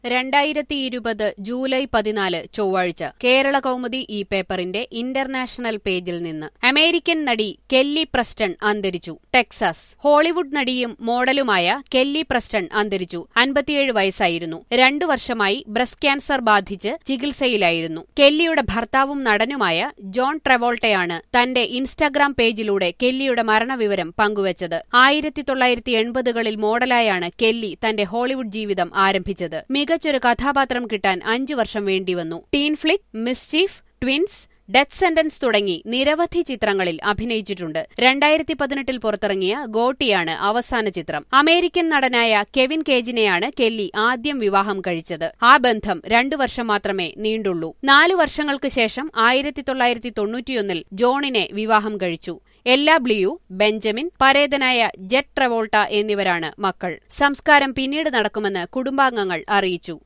രണ്ടായിരത്തി ഇരുപത് ജൂലൈ പതിനാല് ചൊവ്വാഴ്ച കേരള കൗമുദി ഈ പേപ്പറിന്റെ ഇന്റർനാഷണൽ പേജിൽ നിന്ന് അമേരിക്കൻ നടി കെല്ലി പ്രസ്റ്റൺ അന്തരിച്ചു ടെക്സാസ് ഹോളിവുഡ് നടിയും മോഡലുമായ കെല്ലി പ്രസ്റ്റൺ അന്തരിച്ചു അൻപത്തിയേഴ് വയസ്സായിരുന്നു രണ്ടു വർഷമായി ബ്രസ്റ്റ് ക്യാൻസർ ബാധിച്ച് ചികിത്സയിലായിരുന്നു കെല്ലിയുടെ ഭർത്താവും നടനുമായ ജോൺ ട്രെവോൾട്ടയാണ് തന്റെ ഇൻസ്റ്റാഗ്രാം പേജിലൂടെ കെല്ലിയുടെ മരണവിവരം പങ്കുവച്ചത് ആയിരത്തി തൊള്ളായിരത്തി എൺപതുകളിൽ മോഡലായാണ് കെല്ലി തന്റെ ഹോളിവുഡ് ജീവിതം ആരംഭിച്ചത് മികച്ചൊരു കഥാപാത്രം കിട്ടാൻ അഞ്ചു വർഷം വേണ്ടിവന്നു teen flick Mischief Twins Death Sentence തുടങ്ങി നിരവധി ചിത്രങ്ങളിൽ അഭിനയിച്ചിട്ടുണ്ട് രണ്ടായിരത്തി പതിനെട്ടിൽ പുറത്തിറങ്ങിയ ഗോട്ടിയാണ് അവസാന ചിത്രം അമേരിക്കൻ നടനായ കെവിൻ കേജിനെയാണ് കെല്ലി ആദ്യം വിവാഹം കഴിച്ചത് ആ ബന്ധം രണ്ടു വർഷം മാത്രമേ നീണ്ടുള്ളൂ നാലു വർഷങ്ങൾക്ക് ശേഷം ആയിരത്തി തൊള്ളായിരത്തി തൊണ്ണൂറ്റിയൊന്നിൽ ജോണിനെ വിവാഹം കഴിച്ചു എല്ലാ ബ്ലിയു ബെഞ്ചമിൻ പരേതനായ ജെറ്റ് ട്രവോൾട്ട എന്നിവരാണ് മക്കൾ സംസ്കാരം പിന്നീട് നടക്കുമെന്ന് കുടുംബാംഗങ്ങൾ അറിയിച്ചു